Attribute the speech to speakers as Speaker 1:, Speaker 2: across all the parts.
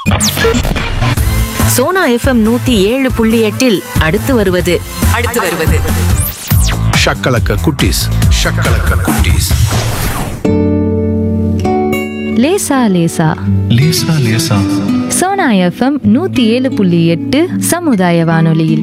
Speaker 1: Sona FM நூத்தி ஏழு புள்ளி எட்டில் அடுத்து வருவது
Speaker 2: அடுத்து வருவது
Speaker 3: ஷக்கலக்க குட்டீஸ் ஷக்கலக்க குட்டீஸ்
Speaker 4: லேசா லேசா
Speaker 5: லேசா லேசா
Speaker 4: சோனா எஃப்எம் நூத்தி ஏழு புள்ளி எட்டு சமுதாய வானொலியில்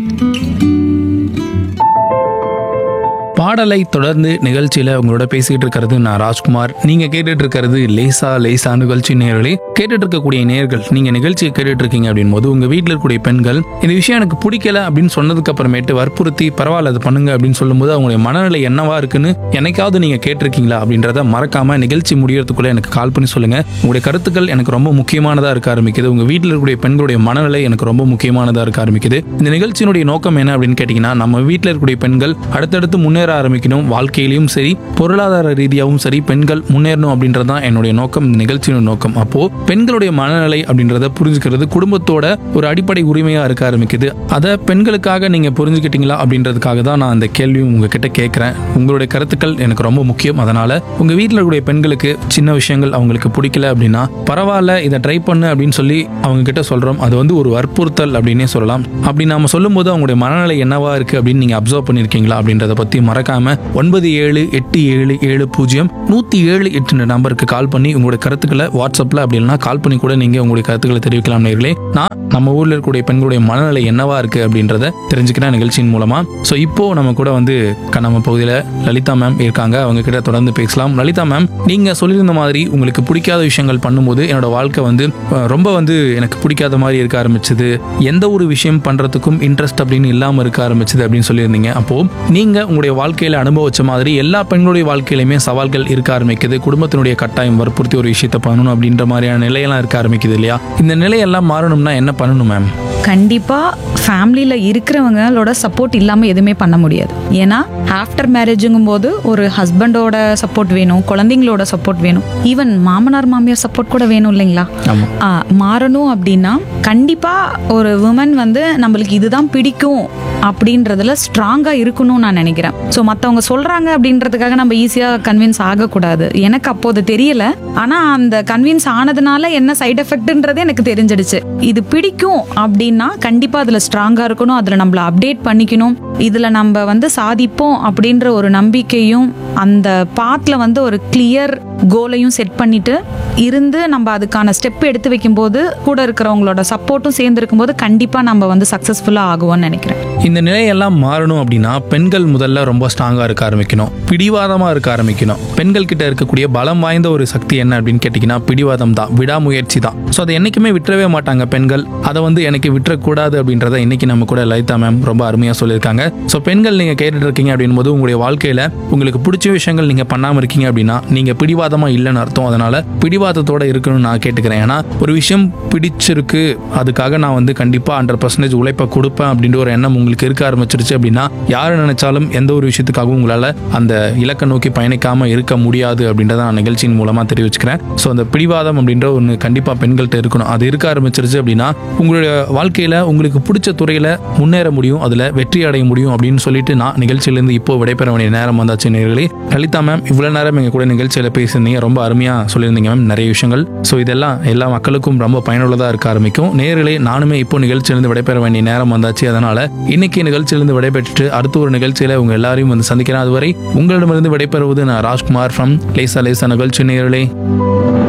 Speaker 6: பாடலை தொடர்ந்து நிகழ்ச்சியில உங்களோட பேசிக்கிட்டு இருக்கிறது நான் ராஜ்குமார் நீங்க கேட்டுட்டு இருக்கிறது லேசா லேசா நிகழ்ச்சி நேர்களே கேட்டுட்டு இருக்கக்கூடிய நேர்கள் நீங்க நிகழ்ச்சியை கேட்டுட்டு இருக்கீங்க அப்படின் போது உங்க வீட்டில் இருக்கக்கூடிய பெண்கள் இந்த விஷயம் எனக்கு பிடிக்கல அப்படின்னு சொன்னதுக்கு அப்புறமேட்டு வற்புறுத்தி பரவாயில்ல அது பண்ணுங்க அப்படின்னு சொல்லும்போது அவங்களுடைய மனநிலை என்னவா இருக்குன்னு என்னைக்காவது நீங்க கேட்டிருக்கீங்களா அப்படின்றத மறக்காம நிகழ்ச்சி முடியறதுக்குள்ள எனக்கு கால் பண்ணி சொல்லுங்க உங்களுடைய கருத்துக்கள் எனக்கு ரொம்ப முக்கியமானதா இருக்க ஆரம்பிக்குது உங்க வீட்டில் இருக்கக்கூடிய பெண்களுடைய மனநிலை எனக்கு ரொம்ப முக்கியமானதா இருக்க ஆரம்பிக்குது இந்த நிகழ்ச்சியினுடைய நோக்கம் என்ன அப்படின்னு கேட்டீங்கன்னா நம்ம வீட்டில் இருக்கக்கூடிய பெண்கள் அடுத்தடுத்து முன்னேற ஆரம்பிக்கணும் வாழ்க்கையிலையும் சரி பொருளாதார ரீதியாகவும் சரி பெண்கள் முன்னேறணும் அப்படின்றது தான் என்னுடைய நோக்கம் இந்த நிகழ்ச்சியோட நோக்கம் அப்போ பெண்களுடைய மனநிலை அப்படின்றத புரிஞ்சுக்கிறது குடும்பத்தோட ஒரு அடிப்படை உரிமையா இருக்க ஆரம்பிக்குது அதை பெண்களுக்காக நீங்க புரிஞ்சுக்கிட்டீங்களா அப்படின்றதுக்காக தான் நான் அந்த கேள்வியும் உங்ககிட்ட கேட்கிறேன் உங்களுடைய கருத்துக்கள் எனக்கு ரொம்ப முக்கியம் அதனால உங்க வீட்டில் இருக்கக்கூடிய பெண்களுக்கு சின்ன விஷயங்கள் அவங்களுக்கு பிடிக்கல அப்படின்னா பரவாயில்ல இதை ட்ரை பண்ணு அப்படின்னு சொல்லி அவங்க கிட்ட சொல்றோம் அது வந்து ஒரு வற்புறுத்தல் அப்படின்னே சொல்லலாம் அப்படி நாம சொல்லும்போது அவங்களுடைய மனநிலை என்னவா இருக்கு அப்படின்னு நீங்க அப்சர்வ் பண்ணிருக்கீங்களா அப்படின்றத பத்தி மறக்காம ஒன்பது ஏழு எட்டு ஏழு ஏழு பூஜ்ஜியம் நூத்தி ஏழு எட்டு நம்பருக்கு கால் பண்ணி உங்களுடைய கருத்துக்களை வாட்ஸ்அப்ல அப்படி இல்லைன்னா கால் பண்ணி கூட நீங்க உங்களுடைய கருத்துக்களை தெரிவிக்கலாம் நேர்களே நான் நம்ம ஊர்ல இருக்கக்கூடிய பெண்களுடைய மனநிலை என்னவா இருக்கு அப்படின்றத தெரிஞ்சுக்கிறேன் நிகழ்ச்சியின் மூலமா ஸோ இப்போ நம்ம கூட வந்து க- நம்ம பகுதியில் லலிதா மேம் இருக்காங்க அவங்க கிட்ட தொடர்ந்து பேசலாம் லலிதா மேம் நீங்க சொல்லியிருந்த மாதிரி உங்களுக்கு பிடிக்காத விஷயங்கள் பண்ணும்போது என்னோட வாழ்க்கை வந்து அஹ், ரொம்ப வந்து எனக்கு பிடிக்காத மாதிரி இருக்க ஆரம்பிச்சது எந்த ஒரு விஷயம் பண்றதுக்கும் இன்ட்ரெஸ்ட் அப்படின்னு இல்லாம இருக்க ஆரம்பிச்சது அப்படின்னு சொல்லியிருந்தீங்க அப்போ நீங்க உங்களுடைய வாழ்க்கையில அனுபவிச்ச மாதிரி எல்லா பெண்களுடைய வாழ்க்கையிலுமே சவால்கள் இருக்க ஆரம்பிக்குது குடும்பத்தினுடைய கட்டாயம் வற்புறுத்தி ஒரு விஷயத்தை பண்ணணும் அப்படின்ற மாதிரியான நிலையெல்லாம் இருக்க ஆரம்பிக்குது இல்லையா இந்த நிலையெல்லாம் மாறணும்னா என்ன பண்ணணும் மேம்
Speaker 7: கண்டிப்பா ஃபேமிலியில இருக்கிறவங்களோட சப்போர்ட் இல்லாம எதுவுமே பண்ண முடியாது ஏன்னா ஆஃப்டர் மேரேஜுங்கும் போது ஒரு ஹஸ்பண்டோட சப்போர்ட் வேணும் குழந்தைங்களோட சப்போர்ட் வேணும் ஈவன் மாமனார் மாமியார் சப்போர்ட் கூட வேணும் இல்லைங்களா
Speaker 6: ஆமா
Speaker 7: ஆ, மாறணும் அப்படின்னா கண்டிப்பா ஒரு உமன் வந்து நம்மளுக்கு இதுதான் பிடிக்கும் அப்படின்றதுல ஸ்ட்ராங்கா இருக்கணும்னு நான் நினைக்கிறேன் ஸோ மற்றவங்க சொல்றாங்க அப்படின்றதுக்காக நம்ம ஈஸியா கன்வின்ஸ் ஆகக்கூடாது எனக்கு அப்போ அது தெரியல ஆனா அந்த கன்வின்ஸ் ஆனதுனால என்ன சைடு எஃபெக்ட்ன்றது எனக்கு தெரிஞ்சிடுச்சு இது பிடிக்கும் அப்படின்னா கண்டிப்பா அதுல ஸ்ட்ராங்கா இருக்கணும் அதுல நம்மள அப்டேட் பண்ணிக்கணும் இதுல நம்ம வந்து சாதிப்போம் அப்படின்ற ஒரு நம்பிக்கையும் அந்த பாத்ல வந்து ஒரு கிளியர் கோலையும் செட் பண்ணிட்டு இருந்து நம்ம அதுக்கான ஸ்டெப் எடுத்து வைக்கும்போது கூட இருக்கிறவங்களோட சப்போர்ட்டும் சேர்ந்து இருக்கும்போது கண்டிப்பா நம்ம வந்து சக்சஸ்ஃபுல்லா ஆகுவோம்னு நினைக்கிறேன்
Speaker 6: இந்த நிலையெல்லாம் மாறணும் அப்படின்னா பெண்கள் முதல்ல ரொம்ப ஸ்ட்ராங்கா இருக்க ஆரம்பிக்கணும் பிடிவாதமா இருக்க ஆரம்பிக்கணும் பெண்கள் கிட்ட இருக்கக்கூடிய பலம் வாய்ந்த ஒரு சக்தி என்ன அப்படின்னு கேட்டிங்கன்னா பிடிவாதம் தான் விடாமுயற்சி தான் ஸோ அதை என்னைக்குமே விட்டுறவே மாட்டாங்க பெண்கள் அதை வந்து எனக்கு விட்டுறக்கூடாது அப்படின்றத இன்னைக்கு நம்ம கூட லலிதா மேம் ரொம்ப அருமையா சொல்லியிருக்காங்க ஸோ பெண்கள் நீங்க கேட்டுட்டு இருக்கீங்க அப்படின் போது உங்களுடைய வாழ்க்கையில உங்களுக்கு பிடிச்ச விஷயங்கள் நீங்க பண்ணாம இருக்கீங்க அப்படின்னா நீங்க பிடிவாதமா இல்லைன்னு அர்த்தம் அதனால பிடிவாதத்தோட இருக்கணும்னு நான் கேட்டுக்கிறேன் ஏன்னா ஒரு விஷயம் பிடிச்சிருக்கு அதுக்காக நான் வந்து கண்டிப்பா ஹண்ட்ரட் பர்சன்டேஜ் உழைப்பை கொடுப்பேன் அப்படின்ற ஒரு எண்ணம் உங்களுக்கு இருக்க ஆரம்பிச்சிருச்சு அப்படின்னா யாரு நினைச்சாலும் எந்த ஒரு விஷயத்துக்காகவும் உங்களால அந்த இலக்கை நோக்கி பயணிக்காம இருக்க முடியாது அப்படின்றத நான் நிகழ்ச்சியின் மூலமா தெரிவிச்சுக்கிறேன் ஸோ அந்த பிடிவாதம் அப்படின்ற ஒன்று கண்டிப்பா பெண்கள்கிட்ட இருக்கணும் அது இருக்க ஆரம்பிச்சிருச்சு அப்படின்னா உங்களுடைய வாழ்க்கையில உங்களுக்கு பிடிச்ச துறையில முன்னேற முடியும் அதுல வெற்றி அடைய முடியும் அப்படின்னு சொல்லிட்டு நான் நிகழ்ச்சியிலேருந்து இப்போ விடைபெற வேண்டிய நேரம் வந்தாச்சு நேர்களே லலிதா மேம் இவ்வளவு நேரம் எங்க கூட நிகழ்ச்சியில பேசியிருந்தீங்க ரொம்ப அருமையா சொல்லியிருந்தீங்க மேம் நிறைய விஷயங்கள் ஸோ இதெல்லாம் எல்லா மக்களுக்கும் ரொம்ப பயனுள்ளதா இருக்க ஆரம்பிக்கும் நேர்களே நானுமே இப்போ நிகழ்ச்சியிலிருந்து விடைபெற வேண்டிய நேரம் வந்தாச்சு அதனால இன்னைக்கு நிகழ்ச்சியிலிருந்து விடைபெற்றுட்டு அடுத்த ஒரு நிகழ்ச்சியில உங்க எல்லாரையும் வந்து சந்திக்கிறேன் அதுவரை உங்களிடமிருந்து விடைபெறுவது நான் ராஜ்குமார் ஃப்ரம் லேசா லேசா நிகழ்ச்சி நேர்களே